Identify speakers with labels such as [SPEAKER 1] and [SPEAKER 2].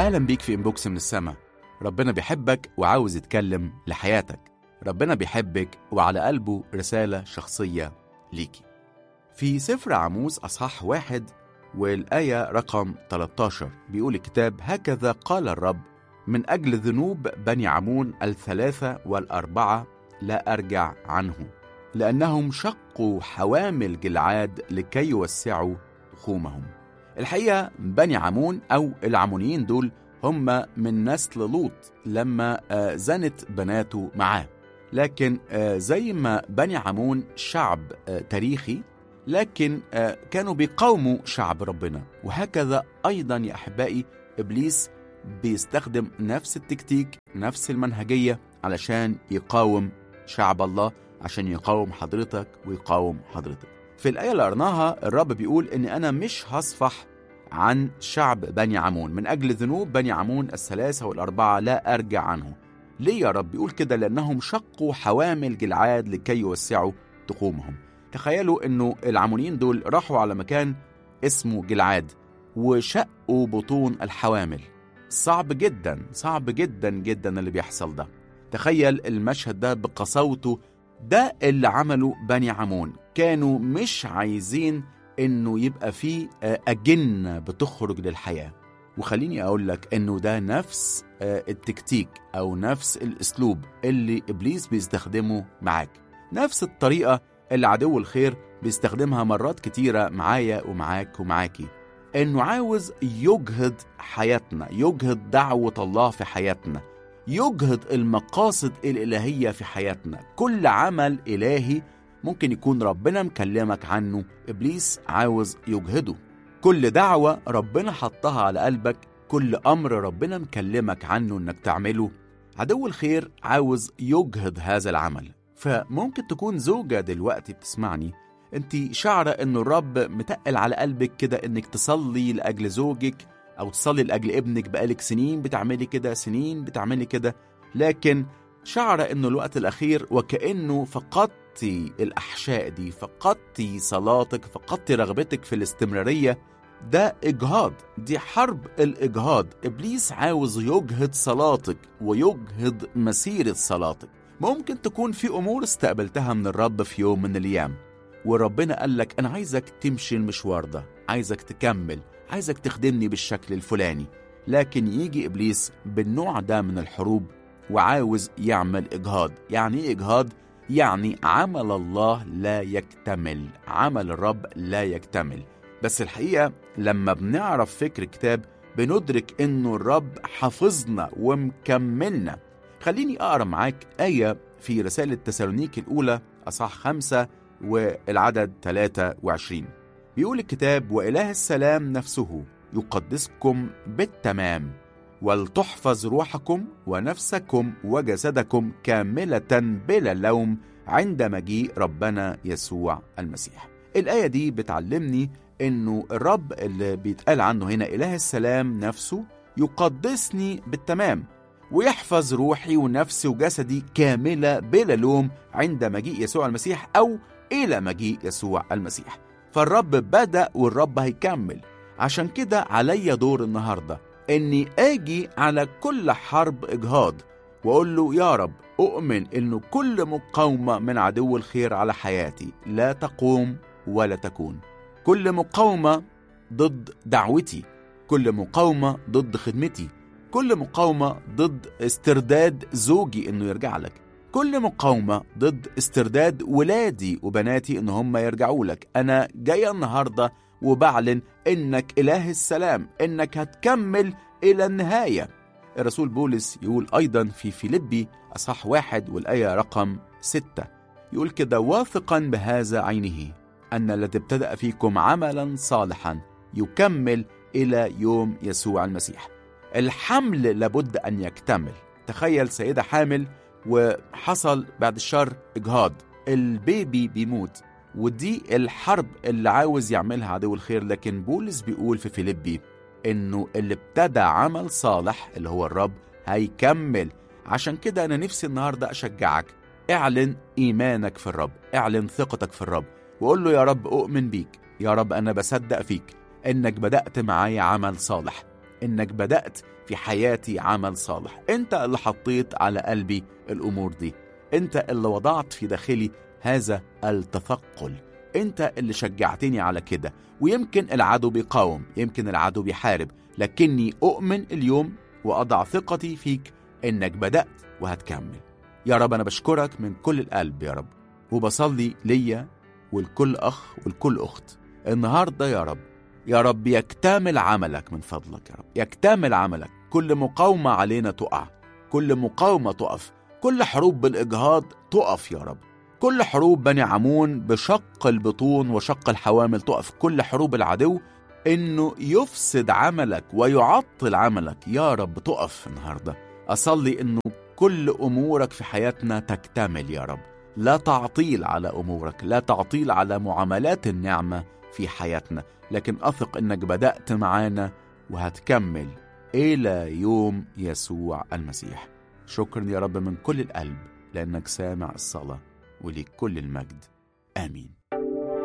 [SPEAKER 1] أهلا بيك في إنبوكس من السما ربنا بيحبك وعاوز يتكلم لحياتك ربنا بيحبك وعلى قلبه رسالة شخصية ليكي في سفر عموس أصحاح واحد والآية رقم 13 بيقول الكتاب هكذا قال الرب من أجل ذنوب بني عمون الثلاثة والأربعة لا أرجع عنه لأنهم شقوا حوامل جلعاد لكي يوسعوا تخومهم الحقيقة بني عمون أو العمونيين دول هم من نسل لوط لما آه، زنت بناته معاه لكن آه، زي ما بني عمون شعب آه، تاريخي لكن آه، كانوا بيقاوموا شعب ربنا وهكذا أيضا يا أحبائي إبليس بيستخدم نفس التكتيك نفس المنهجية علشان يقاوم شعب الله عشان يقاوم حضرتك ويقاوم حضرتك في الآية اللي قرناها الرب بيقول إن أنا مش هصفح عن شعب بني عمون من أجل ذنوب بني عمون الثلاثة والأربعة لا أرجع عنه ليه يا رب بيقول كده لأنهم شقوا حوامل جلعاد لكي يوسعوا تقومهم تخيلوا أنه العمونيين دول راحوا على مكان اسمه جلعاد وشقوا بطون الحوامل صعب جدا صعب جدا جدا اللي بيحصل ده تخيل المشهد ده بقساوته ده اللي عمله بني عمون كانوا مش عايزين انه يبقى فيه آه، أجنة بتخرج للحياة وخليني أقول لك إنه ده نفس آه، التكتيك أو نفس الأسلوب اللي إبليس بيستخدمه معاك نفس الطريقة اللي عدو الخير بيستخدمها مرات كتيرة معايا ومعاك ومعاكي إنه عاوز يجهد حياتنا يجهد دعوة الله في حياتنا يجهد المقاصد الإلهية في حياتنا كل عمل إلهي ممكن يكون ربنا مكلمك عنه إبليس عاوز يجهده كل دعوة ربنا حطها على قلبك كل أمر ربنا مكلمك عنه إنك تعمله عدو الخير عاوز يجهد هذا العمل فممكن تكون زوجة دلوقتي بتسمعني انت شعرة ان الرب متقل على قلبك كده انك تصلي لأجل زوجك او تصلي لأجل ابنك بقالك سنين بتعملي كده سنين بتعملي كده لكن شعر انه الوقت الاخير وكانه فقدتي الاحشاء دي فقدتي صلاتك فقدتي رغبتك في الاستمراريه ده اجهاض دي حرب الاجهاض ابليس عاوز يجهد صلاتك ويجهد مسيره صلاتك ممكن تكون في امور استقبلتها من الرب في يوم من الايام وربنا قال لك انا عايزك تمشي المشوار ده عايزك تكمل عايزك تخدمني بالشكل الفلاني لكن يجي ابليس بالنوع ده من الحروب وعاوز يعمل اجهاض يعني ايه اجهاض يعني عمل الله لا يكتمل عمل الرب لا يكتمل بس الحقيقه لما بنعرف فكر الكتاب بندرك انه الرب حافظنا ومكملنا خليني اقرا معاك ايه في رساله تسالونيك الاولى اصح خمسة والعدد 23 بيقول الكتاب واله السلام نفسه يقدسكم بالتمام ولتحفظ روحكم ونفسكم وجسدكم كاملة بلا لوم عند مجيء ربنا يسوع المسيح. الآية دي بتعلمني إنه الرب اللي بيتقال عنه هنا إله السلام نفسه يقدسني بالتمام ويحفظ روحي ونفسي وجسدي كاملة بلا لوم عند مجيء يسوع المسيح أو إلى مجيء يسوع المسيح. فالرب بدأ والرب هيكمل. عشان كده عليا دور النهارده اني اجي على كل حرب اجهاض واقول له يا رب اؤمن انه كل مقاومه من عدو الخير على حياتي لا تقوم ولا تكون كل مقاومه ضد دعوتي كل مقاومه ضد خدمتي كل مقاومه ضد استرداد زوجي انه يرجع لك كل مقاومه ضد استرداد ولادي وبناتي ان هم يرجعوا لك انا جايه النهارده وبعلن انك اله السلام انك هتكمل الى النهايه الرسول بولس يقول ايضا في فيلبي اصح واحد والايه رقم ستة يقول كده واثقا بهذا عينه ان الذي ابتدا فيكم عملا صالحا يكمل الى يوم يسوع المسيح الحمل لابد ان يكتمل تخيل سيده حامل وحصل بعد الشر اجهاض البيبي بيموت ودي الحرب اللي عاوز يعملها عدو الخير لكن بولس بيقول في فيليبي انه اللي ابتدى عمل صالح اللي هو الرب هيكمل عشان كده انا نفسي النهارده اشجعك اعلن ايمانك في الرب اعلن ثقتك في الرب وقول له يا رب اؤمن بيك يا رب انا بصدق فيك انك بدات معايا عمل صالح انك بدات في حياتي عمل صالح انت اللي حطيت على قلبي الامور دي انت اللي وضعت في داخلي هذا التثقل انت اللي شجعتني على كده ويمكن العدو بيقاوم يمكن العدو بيحارب لكني اؤمن اليوم واضع ثقتي فيك انك بدات وهتكمل يا رب انا بشكرك من كل القلب يا رب وبصلي ليا ولكل اخ ولكل اخت النهارده يا رب يا رب يكتمل عملك من فضلك يا رب يكتمل عملك كل مقاومه علينا تقع كل مقاومه تقف كل حروب بالاجهاض تقف يا رب كل حروب بني عمون بشق البطون وشق الحوامل تقف كل حروب العدو انه يفسد عملك ويعطل عملك يا رب تقف النهارده اصلي انه كل امورك في حياتنا تكتمل يا رب لا تعطيل على امورك لا تعطيل على معاملات النعمه في حياتنا لكن اثق انك بدات معانا وهتكمل الى يوم يسوع المسيح شكرا يا رب من كل القلب لانك سامع الصلاه وليك كل المجد امين